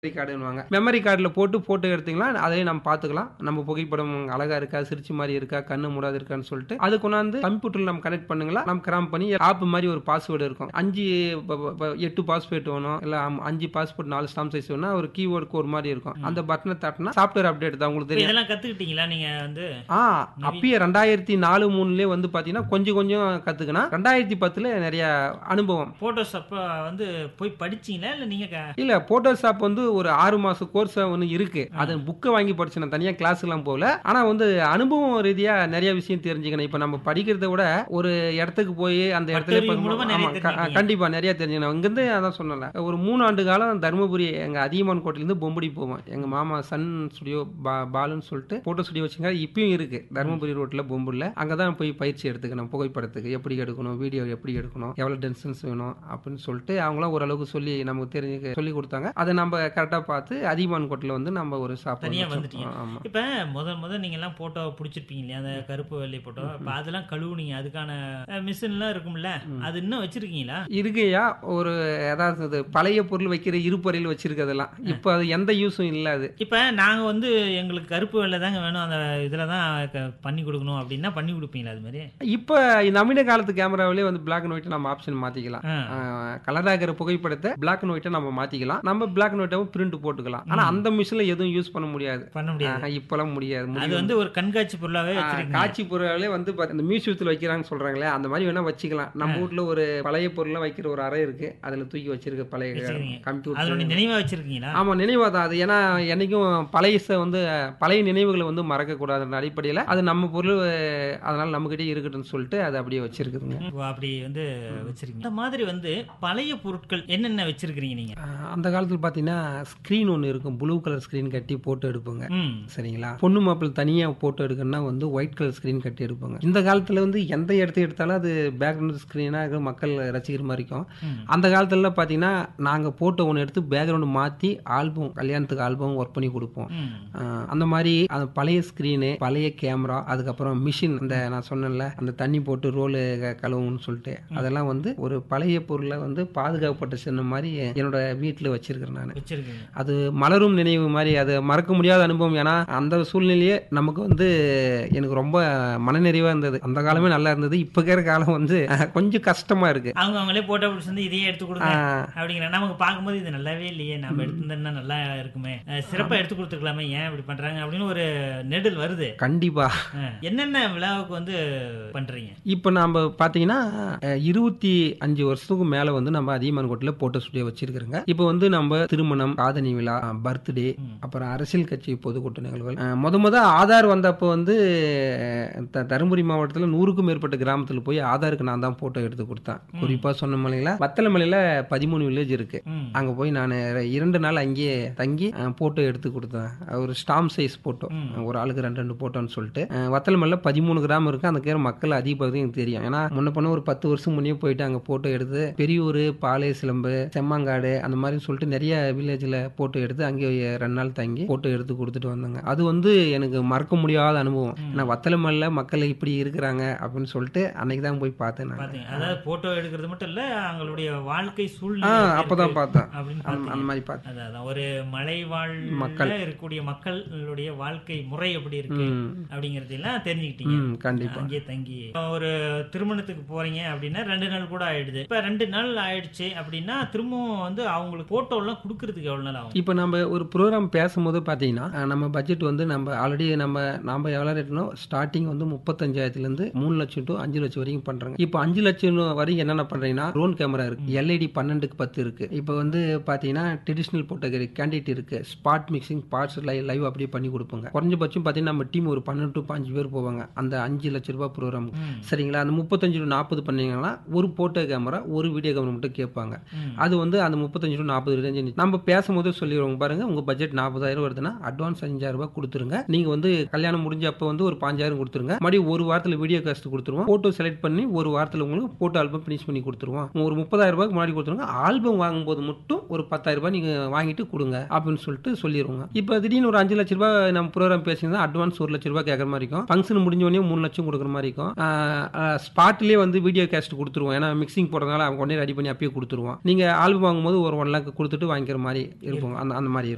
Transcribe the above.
Memory கார்டுன்னுவாங்க memory கார்டில் போட்டு photo எடுத்தீங்களா அதையும் நம்ம பார்த்துக்கலாம் நம்ம புகைப்படம் அழகா இருக்கா சிரிச்சு மாதிரி இருக்கா கண்ணு மூடாது இருக்கான்னு சொல்லிட்டு அது கொண்டாந்து கம்ப்யூட்டரில் நம்ம கனெக்ட் பண்ணுங்களா நம்ம கிராம் பண்ணி ஆப் மாதிரி ஒரு பாஸ்வேர்டு இருக்கும் அஞ்சு ப- ப- ப- எட்டு பாஸ்வேர்ட் வேணும் இல்லை அஞ்சு பாஸ்போர்ட் நாலு ஸ்டாம்ப் சைஸ் வேணும் ஒரு கீவேர்டுக்கு ஒரு மாதிரி இருக்கும் அந்த பட்டனை தட்டினா சாஃப்ட்வேர் அப்டேட் தான் உங்களுக்கு இப்ப தெரியும் இதெல்லாம் கத்துக்கிட்டீங்களா நீங்க வந்து ஆ அப்பயே ரெண்டாயிரத்தி நாலு மூணுலயே வந்து பாத்தீங்கன்னா கொஞ்சம் கொஞ்சம் கத்துக்கினா ரெண்டாயிரத்தி பத்துல நிறைய அனுபவம் போட்டோஸ் அப்ப வந்து போய் படிச்சீங்களா இல்ல நீங்க க- இல்ல போட்டோஷாப் வந்து ஒரு ஆறு மாசம் கோர்ஸ் ஒன்று இருக்கு அது புக்கை வாங்கி படிச்சு நான் தனியா கிளாஸ் எல்லாம் போகல ஆனா வந்து அனுபவம் ரீதியா நிறைய விஷயம் தெரிஞ்சுக்கணும் இப்ப நம்ம படிக்கிறத விட ஒரு இடத்துக்கு போய் அந்த இடத்துல பட்டறிவு பார்க்கும்போது- மூலமா நிறைய ஆமா, க- தெரிஞ்சுக்கிட்டீங்க. கண்டிப்பா நிறைய தெரிஞ்சுக்கணும் இங்கிருந்து அதான் சொன்னல ஒரு மூணு ஆண்டு காலம் தருமபுரி எங்க அதியமான் கோட்டையில இருந்து பொம்படி போவோம் எங்க மாமா சன் ஸ்டுடியோ பாலுன்னு சொல்லிட்டு போட்டோ ஸ்டுடியோ வச்சுங்க இப்பயும் இருக்கு தருமபுரி ரோட்ல பொம்புல அங்கதான் போய் பயிற்சி எடுத்துக்கணும் புகைப்படத்துக்கு எப்படி எடுக்கணும் வீடியோ எப்படி எடுக்கணும் எவ்வளவு டென்சன்ஸ் வேணும் அப்படின்னு சொல்லிட்டு அவங்களாம் ஓரளவுக்கு சொல்லி நமக்கு தெரிஞ்சு சொல்லி கொடுத்தாங்க அதை நம்ம கரெக்டா பார்த்து அதியமான் கோட்டையில வந்து நம்ம ஒரு ஷாப் தனியா வந்துட்டீங்க ஆமா இப்ப முத முத நீங்க எல்லாம் போட்டோ பிடிச்சிருப்பீங்க இல்லையா அந்த கருப்பு வெள்ளை போட்டோ இப்ப அதெல்லாம் கழுவுனீங்க அதுக்கான மிஷின் எல்லாம் இருக்கும்ல அது இன்னும் வச்சிருக்கீங்களா இருக்குயா ஒரு ஏதாவது இது பழைய பொருள் வைக்கிற இருப்பறையில் வச்சிருக்கிறதெல்லாம் இப்போ அது எந்த யூஸும் இல்ல அது இப்ப நாங்க வந்து எங்களுக்கு கருப்பு வெள்ளை தாங்க வேணும் அந்த இதுல தான் க- பண்ணி கொடுக்கணும் அப்படின்னா பண்ணி கொடுப்பீங்களா அது மாதிரி இப்போ நவீன காலத்து கேமராவிலே வந்து பிளாக் அண்ட் ஒயிட் நம்ம ஆப்ஷன் மாத்திக்கலாம் ஆ. கலராகிற புகைப்படத்தை பிளாக் அண்ட் ஒயிட்டை நம்ம மாத்திக்கலாம் நம்ம பிளாக் அண்ட் ஒயிட்டாவும் பிரிண்ட் போட்டுக்கலாம் ஆனா அந்த மிஷின்ல எதுவும் யூஸ் பண்ண முடியாது பண்ண முடியாது ஆஹ், இப்பெல்லாம் முடியாது அது முடியும். வந்து ஒரு கண்காட்சி பொருளாவே ஆஹ், வச்சிருக்கீங்க காட்சி பொருளாலே வந்து பாத்தீங்க, இந்த மியூசியத்தில் வைக்கிறாங்கன்னு சொல்றாங்களே அந்த மாதிரி வேணா வச்சுக்கலாம் நம்ம வீட்ல ஒரு பழைய பொருளை வைக்கிற ஒரு அறை இருக்கு அதுல தூக்கி வச்சிருக்க பழைய வச்சிருக்கீங்க. கம்ப்யூட்டர் அதனுடைய நினைவா வச்சிருக்கீங்களா ஆமா நினைவாதான் அது ஏன்னா என்னைக்கும் பழையச வந்து பழைய நினைவுகளை வந்து மறக்க கூடாதுன்ற அடிப்படையில அது நம்ம பொருள் அஹ், அதனால நம்மகிட்டே இருக்கட்டும்னு சொல்லிட்டு அது அப்படியே வச்சிருக்குதுங்க ஓ, அப்படி வந்து வச்சிருக்கீங்க இந்த மாதிரி வந்து பழைய பொருட்கள் என்னென்ன வச்சிருக்கீங்க நீங்க அஹ், அந்த காலத்துல பாத்தீங்கன்னா ஸ்கிரீன் ஒன்று இருக்கும் ப்ளூ கலர் ஸ்கிரீன் கட்டி போட்டோ எடுப்போங்க ம் சரிங்களா பொண்ணு மாப்பிள்ளை தனியா போட்டோ எடுக்கணும்னா வந்து ஒயிட் கலர் ஸ்கிரீன் கட்டி எடுப்பாங்க இந்த காலத்துல வந்து எந்த இடத்த எடுத்தாலும் அது பேக்ரவுண்ட் ஸ்கிரீனா மக்கள் ரசிக்கிற மாதிரி இருக்கும் ம். அந்த காலத்துல பாத்தீங்கன்னா நாங்க போட்டோ ஒன்று எடுத்து பேக்ரவுண்ட் மாத்தி ஆல்பம் கல்யாணத்துக்கு ஆல்பம் ஒர்க் பண்ணி கொடுப்போம் ம் ஆஹ் அந்த மாதிரி அந்த பழைய ஸ்க்ரீனு பழைய கேமரா அதுக்கப்புறம் மிஷின் அந்த நான் சொன்னேன்ல அந்த தண்ணி போட்டு ரோலு கழுவுன்னு சொல்லிட்டு அதெல்லாம் வந்து ஒரு பழைய பொருளை வந்து பாதுகாக்கப்பட்ட சின்ன மாதிரி என்னோட வீட்டில் வச்சிருக்கிறேன் நான் வச்சிருக்கீங்க அது மலரும் நினைவு மாதிரி அது மறக்க முடியாத அனுபவம் ஏன்னா அந்த சூழ்நிலையே நமக்கு வந்து எனக்கு ரொம்ப மனநிறைவாக இருந்தது அந்த காலமே நல்லா இருந்தது இப்போ இருக்கிற காலம் வந்து அஹ், கொஞ்சம் கஷ்டமா இருக்கு அவங்க அவங்களே போட்டோ பிடிச்சி வந்து இதையே எடுத்து கொடுங்க ஆஹ் அப்படிங்கிற நமக்கு பார்க்கும்போது இது நல்லாவே இல்லையே நம்ம எடுத்திருந்தா நல்லா இருக்குமே அஹ் சிறப்பா எடுத்து கொடுத்துருக்கலாமே ஏன் இப்படி பண்றாங்க அப்படின்னு ஒரு நெடல் வருது கண்டிப்பா அஹ் என்னென்ன விழாவுக்கு வந்து பண்றீங்க இப்போ நம்ம பார்த்தீங்கன்னா அஹ், இருபத்தி அஞ்சு வருஷத்துக்கு மேலே வந்து நம்ம அதியமான் கோட்டையில் போட்டோ ஸ்டுடியோ வச்சிருக்கிறோங்க இப்போ வந்து நம்ம திருமணம் காதணி விழா பர்த்டே அப்புறம் அரசியல் கட்சி பொதுக்கூட்ட நிகழ்வுகள் அஹ், முத முத ஆதார் வந்தப்போ வந்து அஹ், த- தருமபுரி மாவட்டத்தில் நூறுக்கும் மேற்பட்ட கிராமத்தில் போய் ஆதாருக்கு நான் தான் போட்டோ எடுத்து கொடுத்தேன் குறிப்பாக சொன்ன மலையில வத்தலமலையில் பதிமூணு வில்லேஜ் இருக்கு ம். அங்கே போய் நான் இரண்டு நாள் அங்கேயே தங்கி போட்டோ எடுத்து கொடுத்தேன் ஒரு ஸ்டாம்ப் சைஸ் போட்டோ ஒரு ஆளுக்கு ரெண்டு ரெண்டு போட்டோன்னு சொல்லிட்டு அஹ், வத்தலமல்ல பதிமூணு கிராமம் இருக்கு அந்த கேர மக்கள் அதிக பகுதி எனக்கு தெரியும் ஏன்னா முன்ன பண்ண ஒரு பத்து வருஷம் முன்னே போயிட்டு அங்கே போட்டோ எடுத்து பெரியூர் பாலே சிலம்பு செம்மாங்காடு அந்த மாதிரி சொல்லிட்டு நிறைய வில்லேஜில் போட்டோ எடுத்து அங்கே ரெண்டு நாள் தங்கி போட்டோ எடுத்து கொடுத்துட்டு வந்தாங்க அது வந்து எனக்கு மறக்க முடியாத அனுபவம் ஏன்னா வத்தலமல்ல மக்கள் இப்படி இருக்கிறாங்க அப்படின்னு சொல்லிட்டு அன்னைக்கு தான் போய் பார்த்தேன் நான் பாத்தீங்க அதாவது போட்டோ எடுக்கிறது மட்டும் இல்ல அவங்களுடைய வாழ்க்கை ஆ சூழ்நிலை அப்பதான் இருக்கு பார்த்தேன் அப்படின்னு அந்த- பாத்தீங்க. அந்த மாதிரி பார்த்தேன் அதான் அதான். ஒரு மலை வாழ் மக்கள். இருக்கக்கூடிய மக்களுடைய வாழ்க்கை முறை எப்படி இருக்கு ம். அப்படிங்கறதெல்லாம் தெரிஞ்சுக்கிட்டீங்க ம் கண்டிப்பா அங்கேயே தங்கி ஒரு திருமணத்துக்கு போறீங்க அப்படின்னா ரெண்டு நாள் கூட ஆயிடுது இப்ப ரெண்டு நாள் ஆயிடுச்சு அப்படின்னா திரும்பவும் வந்து அவங்களுக்கு போட்டோ எல்லாம் கொடுக்கறதுக்கு எவ்வளவு நாள் ஆகும் இப்போ நம்ம ஒரு ப்ரோக்ராம் பேசும்போது பார்த்தீங்கன்னா அஹ், நம்ம பட்ஜெட் வந்து நம்ம ஆல்ரெடி நம்ம நாம எவ்வளோ ரேட்னோ ஸ்டார்டிங் வந்து முப்பத்தஞ்சாயிரத்துலேருந்து மூணு லட்சம் டு அஞ்சு லட்சம் வரைக்கும் பண்ணுறாங்க இப்போ அஞ்சு லட்சம் வரைக்கும் என்னென்ன பண்ணுறீங்கன்னா ட்ரோன் கேமரா இருக்கு எல்இடி பன்னெண்டுக்கு பத்து இருக்கு இப்போ வந்து பார்த்தீங்கன்னா ட்ரெடிஷ்னல் போட்டோகிரி கேண்டிட் இருக்கு spot mixing parts live live அப்படியே பண்ணி கொடுப்போங்க குறைஞ்சபட்சம் பார்த்தீங்கன்னா நம்ம டீம் ஒரு பன்னெண்டு டு பாஞ்சு பேர் போவாங்க அந்த அஞ்சு லட்ச ரூபாய் ப்ரோக்ராம் ம். சரிங்களா அந்த முப்பத்தஞ்சு டு நாற்பது பண்ணீங்கன்னா ஒரு போட்டோ கேமரா ஒரு வீடியோ கேமரா மட்டும் கேட்பாங்க ம். அது வந்து அந்த முப்பத்தஞ்சு டு நாற்பது ரேஞ்சு நம்ம பேசும்போது சொல்லிடுவோம் பாருங்க உங்க பட்ஜெட் நாற்பதாயிரம் வருதுன்னா அட்வான்ஸ் அஞ்சாயிரம் ரூபாய் கொடுத்துருங்க நீங்க வந்து கல்யாணம் முடிஞ்ச அப்ப வந்து ஒரு பாஞ்சாயிரம் கொடுத்துருங்க மறுபடியும் ஒரு வாரத்துல வீடியோ காஸ்ட் கொடுத்துருவோம் போட்டோ செலக்ட் பண்ணி ஒரு வாரத்துல உங்களுக்கு போட்டோ ஆல்பம் ஃபினிஷ் பண்ணி கொடுத்துருவோம் ஒரு முப்பதாயிரம் ரூபாய்க்கு முன்னாடி கொடுத்துருங்க ஆல்பம் வாங்கும்போது மட்டும் ஒரு பத்தாயிரம் ரூபாய் நீங்க வாங்கிட்டு கொடுங்க அப்படின்னு சொல்லிட்டு சொல்லிடுவோங்க இப்போ திடீர்னு ஒரு அஞ்சு லட்ச ரூபாய் நம்ம ப்ரோக்ராம் பேசியிருந்தா அட்வான்ஸ் ஒரு லட்ச ரூபாய் கேட்கற மாதிரி இருக்கும் ஃபங்க்ஷன் முடிஞ்ச உடனே மூணு லட்சம் கொடுக்குற மாதிரி இருக்கும் ஸ்பாட்லேயே வந்து வீடியோ கேஸ்ட் கொடுத்துருவோம் ஏன்னா மிக்சிங் போடுறதுனால அவங்க உடனே ரெடி பண்ணி அப்பயே கொடுத்துருவோம் நீங்க ஆல்பம் வாங்கும்போது ஒரு ஒன் லேக் கொடுத்துட்டு வாங்கிக்கிற மாதிரி இருக்கும் அந்த அந்த மாதிரி இருக்கும்